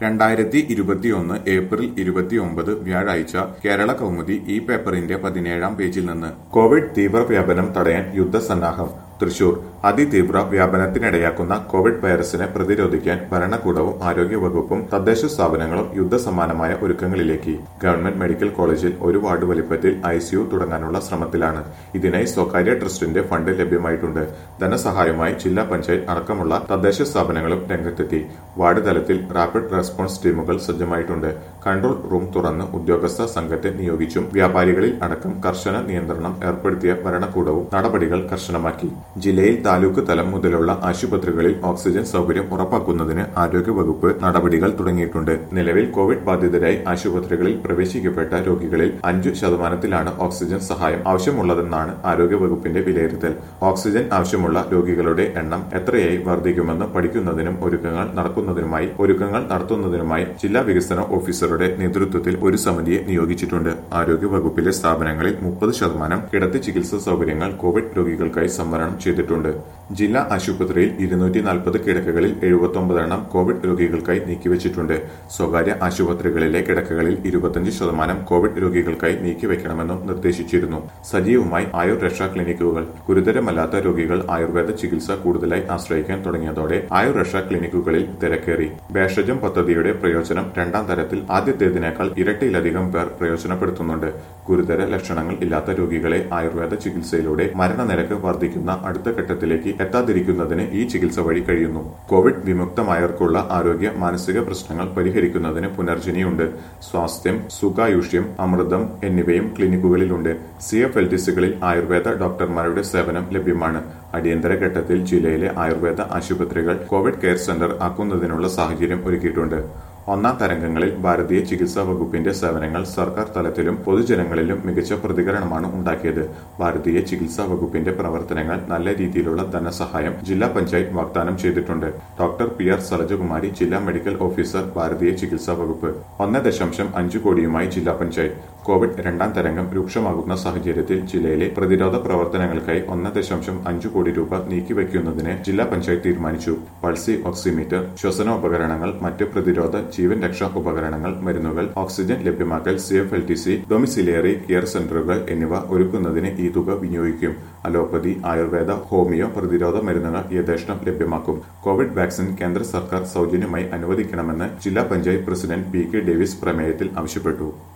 രണ്ടായിരത്തി ഇരുപത്തിയൊന്ന് ഏപ്രിൽ ഇരുപത്തിയൊമ്പത് വ്യാഴാഴ്ച കേരള കൗമുദി ഈ പേപ്പറിന്റെ പതിനേഴാം പേജിൽ നിന്ന് കോവിഡ് തീവ്രവ്യാപനം തടയാൻ യുദ്ധസന്നാഹം തൃശൂർ അതിതീവ്ര വ്യാപനത്തിനിടയാക്കുന്ന കോവിഡ് വൈറസിനെ പ്രതിരോധിക്കാൻ ഭരണകൂടവും ആരോഗ്യവകുപ്പും തദ്ദേശ സ്ഥാപനങ്ങളും യുദ്ധസമാനമായ ഒരുക്കങ്ങളിലേക്ക് ഗവൺമെന്റ് മെഡിക്കൽ കോളേജിൽ ഒരു വാർഡ് വലിപ്പത്തിൽ ഐസിയു തുടങ്ങാനുള്ള ശ്രമത്തിലാണ് ഇതിനായി സ്വകാര്യ ട്രസ്റ്റിന്റെ ഫണ്ട് ലഭ്യമായിട്ടുണ്ട് ധനസഹായമായി ജില്ലാ പഞ്ചായത്ത് അടക്കമുള്ള തദ്ദേശ സ്ഥാപനങ്ങളും രംഗത്തെത്തി വാർഡ് തലത്തിൽ റാപ്പിഡ് റെസ്പോൺസ് ടീമുകൾ സജ്ജമായിട്ടുണ്ട് കൺട്രോൾ റൂം തുറന്ന് ഉദ്യോഗസ്ഥ സംഘത്തെ നിയോഗിച്ചും വ്യാപാരികളിൽ അടക്കം കർശന നിയന്ത്രണം ഏർപ്പെടുത്തിയ ഭരണകൂടവും നടപടികൾ കർശനമാക്കി ജില്ലയിൽ താലൂക്ക് തലം മുതലുള്ള ആശുപത്രികളിൽ ഓക്സിജൻ സൗകര്യം ഉറപ്പാക്കുന്നതിന് ആരോഗ്യവകുപ്പ് നടപടികൾ തുടങ്ങിയിട്ടുണ്ട് നിലവിൽ കോവിഡ് ബാധിതരായി ആശുപത്രികളിൽ പ്രവേശിക്കപ്പെട്ട രോഗികളിൽ അഞ്ചു ശതമാനത്തിലാണ് ഓക്സിജൻ സഹായം ആവശ്യമുള്ളതെന്നാണ് ആരോഗ്യവകുപ്പിന്റെ വിലയിരുത്തൽ ഓക്സിജൻ ആവശ്യമുള്ള രോഗികളുടെ എണ്ണം എത്രയായി വർദ്ധിക്കുമെന്ന് പഠിക്കുന്നതിനും ഒരുക്കങ്ങൾ നടക്കുന്നതിനുമായി ഒരുക്കങ്ങൾ നടത്തുന്നതിനുമായി ജില്ലാ വികസന ഓഫീസറുടെ നേതൃത്വത്തിൽ ഒരു സമിതിയെ നിയോഗിച്ചിട്ടുണ്ട് ആരോഗ്യവകുപ്പിലെ സ്ഥാപനങ്ങളിൽ മുപ്പത് ശതമാനം കിടത്തി ചികിത്സാ സൗകര്യങ്ങൾ കോവിഡ് രോഗികൾക്കായി സംവരണം ചെയ്തിട്ടുണ്ട് ജില്ലാ ആശുപത്രിയിൽ ഇരുന്നൂറ്റി നാൽപ്പത് കിടക്കകളിൽ എഴുപത്തൊമ്പതെണ്ണം കോവിഡ് രോഗികൾക്കായി നീക്കിവച്ചിട്ടുണ്ട് സ്വകാര്യ ആശുപത്രികളിലെ കിടക്കകളിൽ ഇരുപത്തിയഞ്ച് ശതമാനം കോവിഡ് രോഗികൾക്കായി നീക്കിവെക്കണമെന്നും നിർദ്ദേശിച്ചിരുന്നു സജീവമായി ആയുർ രക്ഷാ ക്ലിനിക്കുകൾ ഗുരുതരമല്ലാത്ത രോഗികൾ ആയുർവേദ ചികിത്സ കൂടുതലായി ആശ്രയിക്കാൻ തുടങ്ങിയതോടെ ആയുർ രക്ഷാ ക്ലിനിക്കുകളിൽ തിരക്കേറി ഭേഷജം പദ്ധതിയുടെ പ്രയോജനം രണ്ടാം തരത്തിൽ ആദ്യത്തേതിനേക്കാൾ ഇരട്ടിയിലധികം പേർ പ്രയോജനപ്പെടുത്തുന്നുണ്ട് ഗുരുതര ലക്ഷണങ്ങൾ ഇല്ലാത്ത രോഗികളെ ആയുർവേദ ചികിത്സയിലൂടെ മരണനിരക്ക് വർദ്ധിക്കുന്ന അടുത്ത ഘട്ടത്തിലേക്ക് എത്താതിരിക്കുന്നതിന് ഈ ചികിത്സ വഴി കഴിയുന്നു കോവിഡ് വിമുക്തമായവർക്കുള്ള ആരോഗ്യ മാനസിക പ്രശ്നങ്ങൾ പരിഹരിക്കുന്നതിന് പുനർജനിയുണ്ട് സ്വാസ്ഥ്യം സുഖായുഷ്യം അമൃതം എന്നിവയും ക്ലിനിക്കുകളിലുണ്ട് സി എഫ് എൽ ടി സികളിൽ ആയുർവേദ ഡോക്ടർമാരുടെ സേവനം ലഭ്യമാണ് അടിയന്തര ഘട്ടത്തിൽ ജില്ലയിലെ ആയുർവേദ ആശുപത്രികൾ കോവിഡ് കെയർ സെന്റർ ആക്കുന്നതിനുള്ള സാഹചര്യം ഒരുക്കിയിട്ടുണ്ട് ഒന്നാം തരംഗങ്ങളിൽ ഭാരതീയ ചികിത്സാ വകുപ്പിന്റെ സേവനങ്ങൾ സർക്കാർ തലത്തിലും പൊതുജനങ്ങളിലും മികച്ച പ്രതികരണമാണ് ഉണ്ടാക്കിയത് ഭാരതീയ ചികിത്സാ വകുപ്പിന്റെ പ്രവർത്തനങ്ങൾ നല്ല രീതിയിലുള്ള ധനസഹായം ജില്ലാ പഞ്ചായത്ത് വാഗ്ദാനം ചെയ്തിട്ടുണ്ട് ഡോക്ടർ പി ആർ സലജകുമാരി ജില്ലാ മെഡിക്കൽ ഓഫീസർ ഭാരതീയ ചികിത്സാ വകുപ്പ് ഒന്ന് ദശാംശം അഞ്ച് കോടിയുമായി ജില്ലാ പഞ്ചായത്ത് കോവിഡ് രണ്ടാം തരംഗം രൂക്ഷമാകുന്ന സാഹചര്യത്തിൽ ജില്ലയിലെ പ്രതിരോധ പ്രവർത്തനങ്ങൾക്കായി ഒന്ന് ദശാംശം അഞ്ചു കോടി രൂപ നീക്കിവെക്കുന്നതിന് ജില്ലാ പഞ്ചായത്ത് തീരുമാനിച്ചു പൾസി ഓക്സിമീറ്റർ ശ്വസനോപകരണങ്ങൾ മറ്റ് പ്രതിരോധ ജീവൻ രക്ഷാ ഉപകരണങ്ങൾ മരുന്നുകൾ ഓക്സിജൻ ലഭ്യമാക്കൽ C F L T C domiciliary care സെന്ററുകൾ എന്നിവ ഒരുക്കുന്നതിന് ഈ തുക വിനിയോഗിക്കും അലോപ്പതി ആയുർവേദ ഹോമിയോ പ്രതിരോധ മരുന്നുകൾ യഥേഷ്ടം ലഭ്യമാക്കും കോവിഡ് വാക്സിൻ കേന്ദ്ര സർക്കാർ സൗജന്യമായി അനുവദിക്കണമെന്ന് ജില്ലാ panchayat president P K Davis പ്രമേയത്തിൽ ആവശ്യപ്പെട്ടു